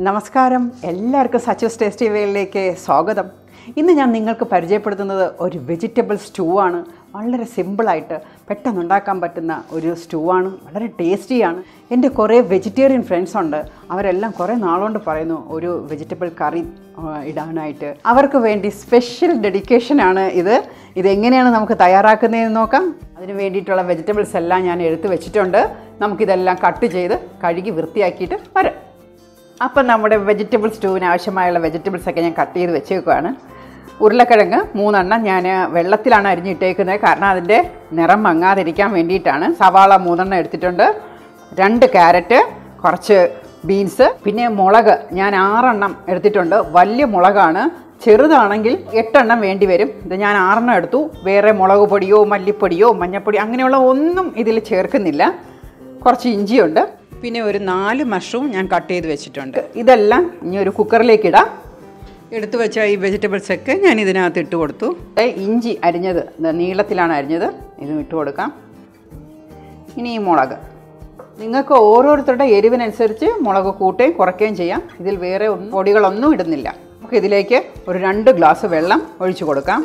നമസ്കാരം എല്ലാവർക്കും സച്ചൂസ് ടേസ്റ്റി വേയിലേക്ക് സ്വാഗതം ഇന്ന് ഞാൻ നിങ്ങൾക്ക് പരിചയപ്പെടുത്തുന്നത് ഒരു വെജിറ്റബിൾ സ്റ്റൂ ആണ് വളരെ സിമ്പിളായിട്ട് പെട്ടെന്ന് ഉണ്ടാക്കാൻ പറ്റുന്ന ഒരു സ്റ്റൂ ആണ് വളരെ ടേസ്റ്റിയാണ് എൻ്റെ കുറേ വെജിറ്റേറിയൻ ഫ്രണ്ട്സ് ഉണ്ട് അവരെല്ലാം കുറേ നാളുകൊണ്ട് പറയുന്നു ഒരു വെജിറ്റബിൾ കറി ആ, ഇടാനായിട്ട് അവർക്ക് വേണ്ടി സ്പെഷ്യൽ ഡെഡിക്കേഷനാണ് ഇത് ഇതെങ്ങനെയാണ് നമുക്ക് തയ്യാറാക്കുന്നതെന്ന് നോക്കാം അതിന് വേണ്ടിയിട്ടുള്ള വെജിറ്റബിൾസ് എല്ലാം ഞാൻ എടുത്തു വെച്ചിട്ടുണ്ട് നമുക്കിതെല്ലാം കട്ട് ചെയ്ത് കഴുകി വൃത്തിയാക്കിയിട്ട് വരാം അപ്പം നമ്മുടെ വെജിറ്റബിൾ സ്റ്റൂവിന് ആവശ്യമായുള്ള വെജിറ്റബിൾസ് ഒക്കെ ഞാൻ കട്ട് ചെയ്ത് വെച്ചേക്കുവാണ് ഉരുളക്കിഴങ്ങ് മൂന്നെണ്ണം ഞാൻ വെള്ളത്തിലാണ് അരിഞ്ഞിട്ടേക്കുന്നത് കാരണം അതിൻ്റെ നിറം മങ്ങാതിരിക്കാൻ വേണ്ടിയിട്ടാണ് സവാള മൂന്നെണ്ണം എടുത്തിട്ടുണ്ട് രണ്ട് ക്യാരറ്റ് കുറച്ച് ബീൻസ് പിന്നെ മുളക് ഞാൻ ആറെണ്ണം എടുത്തിട്ടുണ്ട് വലിയ മുളകാണ് ചെറുതാണെങ്കിൽ എട്ടെണ്ണം വേണ്ടി വരും ഇത് ഞാൻ ആറെണ്ണം എടുത്തു വേറെ മുളക് പൊടിയോ മല്ലിപ്പൊടിയോ മഞ്ഞൾപ്പൊടിയോ അങ്ങനെയുള്ള ഒന്നും ഇതിൽ ചേർക്കുന്നില്ല കുറച്ച് ഇഞ്ചിയുണ്ട് പിന്നെ ഒരു നാല് മഷ്റൂം ഞാൻ കട്ട് ചെയ്ത് വെച്ചിട്ടുണ്ട് ഇതെല്ലാം ഇനി ഒരു കുക്കറിലേക്ക് ഇടാം എടുത്തു വെച്ച ഈ വെജിറ്റബിൾസ് ഒക്കെ ഞാൻ ഇതിനകത്ത് ഇട്ട് കൊടുത്തു ദേ ഇഞ്ചി അരിഞ്ഞത് ദേ നീളത്തിലാണ് അരിഞ്ഞത് ഇതും ഇട്ട് കൊടുക്കാം ഇനി ഈ മുളക് നിങ്ങൾക്ക് ഓരോരുത്തരുടെ എരിവിനനുസരിച്ച് മുളക് കൂട്ടുകയും കുറയ്ക്കുകയും ചെയ്യാം ഇതിൽ വേറെ ഒന്നും പൊടികളൊന്നും ഇടുന്നില്ല നമുക്ക് ഇതിലേക്ക് ഒരു രണ്ട് ഗ്ലാസ് വെള്ളം ഒഴിച്ചു കൊടുക്കാം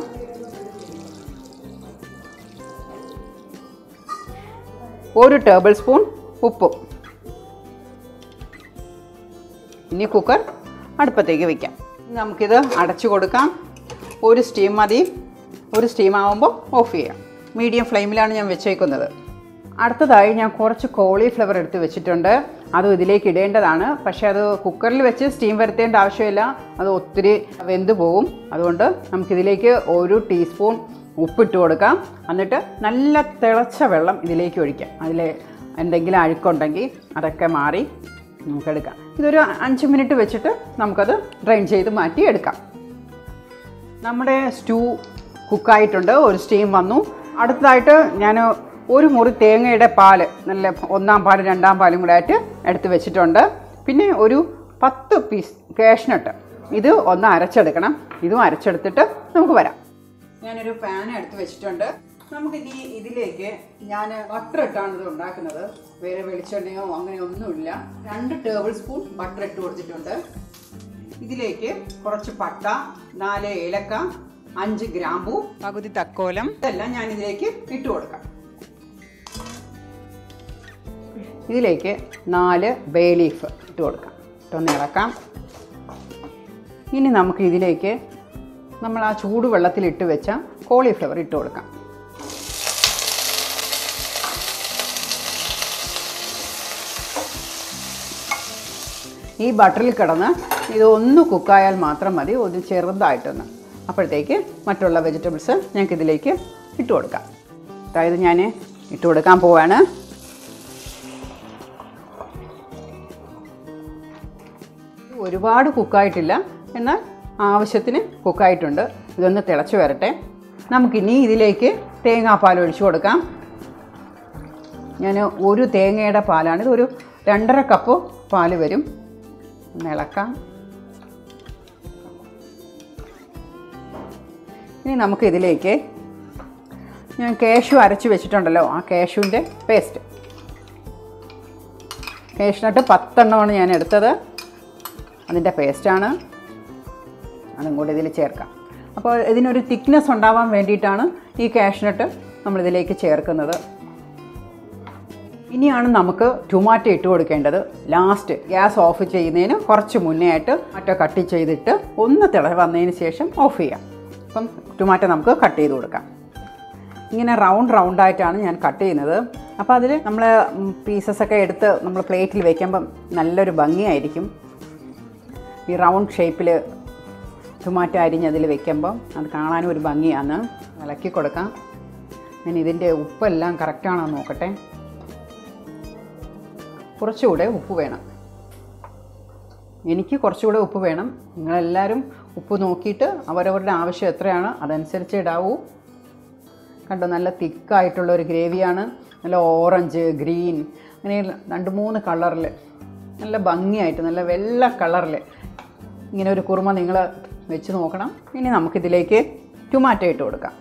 ഒരു ടേബിൾ സ്പൂൺ ഉപ്പും ഇനി കുക്കർ അടുപ്പത്തേക്ക് വെക്കാം ഇനി നമുക്കിത് അടച്ചു കൊടുക്കാം ഒരു സ്റ്റീം മതി ഒരു സ്റ്റീം ആകുമ്പോൾ ഓഫ് ചെയ്യാം മീഡിയം ഫ്ലെയിമിലാണ് ഞാൻ വെച്ചേക്കുന്നത് അടുത്തതായി ഞാൻ കുറച്ച് കോളിഫ്ലവർ എടുത്ത് വെച്ചിട്ടുണ്ട് അത് ഇതിലേക്ക് ഇടേണ്ടതാണ് പക്ഷേ അത് കുക്കറിൽ വെച്ച് സ്റ്റീം വരുത്തേണ്ട ആവശ്യമില്ല അത് ഒത്തിരി വെന്ത് പോകും അതുകൊണ്ട് നമുക്കിതിലേക്ക് ഒരു ടീസ്പൂൺ ഉപ്പിട്ട് കൊടുക്കാം എന്നിട്ട് നല്ല തിളച്ച വെള്ളം ഇതിലേക്ക് ഒഴിക്കാം അതിൽ എന്തെങ്കിലും അഴുക്കുണ്ടെങ്കിൽ അതൊക്കെ മാറി നമുക്കെടുക്കാം ഇതൊരു അഞ്ച് മിനിറ്റ് വെച്ചിട്ട് നമുക്കത് ഡ്രെയിൻ ചെയ്ത് മാറ്റി എടുക്കാം നമ്മുടെ സ്റ്റൂ കുക്കായിട്ടുണ്ട് ഒരു സ്റ്റീം വന്നു അടുത്തതായിട്ട് ഞാൻ ഒരു മുറി തേങ്ങയുടെ പാല് നല്ല ഒന്നാം പാലും രണ്ടാം പാലും കൂടെ ആയിട്ട് എടുത്ത് വെച്ചിട്ടുണ്ട് പിന്നെ ഒരു പത്ത് പീസ് കാഷ്നട്ട് ഇത് ഒന്ന് അരച്ചെടുക്കണം ഇതും അരച്ചെടുത്തിട്ട് നമുക്ക് വരാം ഞാനൊരു പാൻ എടുത്ത് വെച്ചിട്ടുണ്ട് നമുക്ക് ഇനി ഇതിലേക്ക് ഞാൻ ബട്ടർ ഇട്ടാണ് ഇത് ഉണ്ടാക്കുന്നത് വേറെ വെളിച്ചെണ്ണയോ അങ്ങനെ ഒന്നുമില്ല രണ്ട് ടേബിൾ സ്പൂൺ ബട്ടർ ഇട്ട് കൊടുത്തിട്ടുണ്ട് ഇതിലേക്ക് കുറച്ച് പട്ട നാല് ഏലക്ക അഞ്ച് ഗ്രാമ്പു പകുതി തക്കോലം ഇതെല്ലാം ഞാൻ ഇതിലേക്ക് ഇട്ട് കൊടുക്കാം ഇതിലേക്ക് നാല് ബേ ലീഫ് ഇട്ട് കൊടുക്കാം ഇട്ടൊന്ന് ഇളക്കാം ഇനി നമുക്ക് ഇതിലേക്ക് നമ്മൾ ആ ചൂടുവെള്ളത്തിൽ ഇട്ട് വെച്ച കോളിഫ്ലവർ ഇട്ട് കൊടുക്കാം ഈ ബട്ടറിൽ കിടന്ന് ഇത് ഒന്ന് കുക്കായാൽ മാത്രം മതി ഒന്ന് ചെറുതായിട്ടൊന്ന് അപ്പോഴത്തേക്ക് മറ്റുള്ള വെജിറ്റബിൾസ് ഞങ്ങൾക്ക് ഇതിലേക്ക് ഇട്ട് കൊടുക്കാം അതായത് ഞാൻ ഇട്ട് കൊടുക്കാൻ പോവാണ് ഇത് ഒരുപാട് കുക്കായിട്ടില്ല എന്നാൽ ആവശ്യത്തിന് കുക്കായിട്ടുണ്ട് ഇതൊന്ന് തിളച്ച് വരട്ടെ നമുക്കിനി ഇതിലേക്ക് തേങ്ങാപ്പാൽ ഒഴിച്ചു കൊടുക്കാം ഞാൻ ഒരു തേങ്ങയുടെ പാലാണ് ഇതൊരു രണ്ടര കപ്പ് പാല് വരും ഒന്ന് ഇളക്കാം ഇനി നമുക്ക് ഇതിലേക്ക് ഞാൻ കേശു അരച്ച് വെച്ചിട്ടുണ്ടല്ലോ ആ കേശുവിൻ്റെ പേസ്റ്റ് കേശുനട്ട് പത്തെണ്ണമാണ് ഞാൻ എടുത്തത് അതിൻ്റെ പേസ്റ്റാണ് അതും കൂടി ഇതിൽ ചേർക്കാം അപ്പോൾ ഇതിനൊരു തിക്നെസ് ഉണ്ടാവാൻ വേണ്ടിയിട്ടാണ് ഈ കാഷ്നട്ട് നമ്മളിതിലേക്ക് ചേർക്കുന്നത് ഇനിയാണ് നമുക്ക് ടൊമാറ്റോ ഇട്ട് കൊടുക്കേണ്ടത് ലാസ്റ്റ് ഗ്യാസ് ഓഫ് ചെയ്യുന്നതിന് കുറച്ച് മുന്നേ ആയിട്ട് ടൊമാറ്റോ കട്ട് ചെയ്തിട്ട് ഒന്ന് തിള വന്നതിന് ശേഷം ഓഫ് ചെയ്യാം അപ്പം ടൊമാറ്റോ നമുക്ക് കട്ട് ചെയ്ത് കൊടുക്കാം ഇങ്ങനെ റൗണ്ട് റൗണ്ടായിട്ടാണ് ഞാൻ കട്ട് ചെയ്യുന്നത് അപ്പോൾ അതിൽ നമ്മൾ പീസസ് ഒക്കെ എടുത്ത് നമ്മൾ പ്ലേറ്റിൽ വയ്ക്കുമ്പം നല്ലൊരു ഭംഗിയായിരിക്കും ഈ റൗണ്ട് ഷേപ്പിൽ ടൊമാറ്റോ അരിഞ്ഞ് അതിൽ വെക്കുമ്പം അത് കാണാനും ഒരു ഭംഗിയാണ് ഇളക്കി കൊടുക്കാം ഞാൻ ഇതിൻ്റെ ഉപ്പെല്ലാം കറക്റ്റാണോ നോക്കട്ടെ കുറച്ചുകൂടെ ഉപ്പ് വേണം എനിക്ക് കുറച്ചുകൂടെ ഉപ്പ് വേണം നിങ്ങളെല്ലാവരും ഉപ്പ് നോക്കിയിട്ട് അവരവരുടെ ആവശ്യം എത്രയാണ് അതനുസരിച്ച് ഇടാവൂ കണ്ടോ നല്ല തിക്കായിട്ടുള്ള ഒരു ഗ്രേവിയാണ് നല്ല ഓറഞ്ച് ഗ്രീൻ അങ്ങനെ രണ്ട് മൂന്ന് കളറിൽ നല്ല ഭംഗിയായിട്ട് നല്ല വെള്ള കളറിൽ ഇങ്ങനെ ഒരു കുറുമ നിങ്ങൾ വെച്ച് നോക്കണം ഇനി നമുക്കിതിലേക്ക് ടൊമാറ്റോ ഇട്ട് കൊടുക്കാം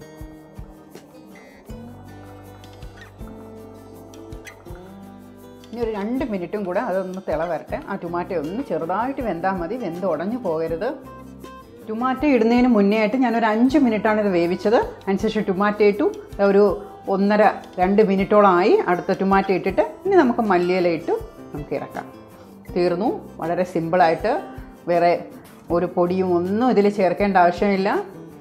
ഇനി ഇനി ഒരു രണ്ട് മിനിറ്റും കൂടെ അതൊന്ന് തിള വരട്ടെ ആ ടൊമാറ്റോ ഒന്ന് ചെറുതായിട്ട് വെന്താൽ മതി വെന്ത് ഉടഞ്ഞു പോകരുത് ടൊമാറ്റോ ഇടുന്നതിന് മുന്നേ ആയിട്ട് ഞാനൊരു അഞ്ച് മിനിറ്റാണ് ഇത് വേവിച്ചത് അതിനുശേഷം ടൊമാറ്റോ ഇട്ടു ഒരു ഒന്നര രണ്ട് മിനിറ്റോളമായി അടുത്ത ടൊമാറ്റോ ഇട്ടിട്ട് ഇനി നമുക്ക് മല്ലിയില ഇട്ടു നമുക്ക് ഇറക്കാം തീർന്നു വളരെ സിമ്പിളായിട്ട് വേറെ ഒരു പൊടിയും ഒന്നും ഇതിൽ ചേർക്കേണ്ട ആവശ്യമില്ല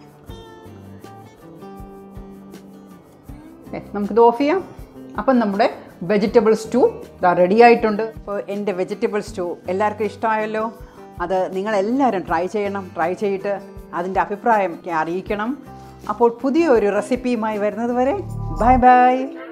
ഏ, നമുക്കിത് ഓഫ് ചെയ്യാം അപ്പം നമ്മുടെ വെജിറ്റബിൾ സ്റ്റൂ ഇതാ റെഡി ആയിട്ടുണ്ട് അപ്പോൾ എൻ്റെ വെജിറ്റബിൾ സ്റ്റൂ എല്ലാവർക്കും ഇഷ്ടമായല്ലോ അത് നിങ്ങളെല്ലാവരും ട്രൈ ചെയ്യണം ട്രൈ ചെയ്തിട്ട് അതിൻ്റെ അഭിപ്രായം എനിക്ക് അറിയിക്കണം അപ്പോൾ പുതിയ ഒരു റെസിപ്പിയുമായി വരുന്നത് വരെ ബൈ ബൈ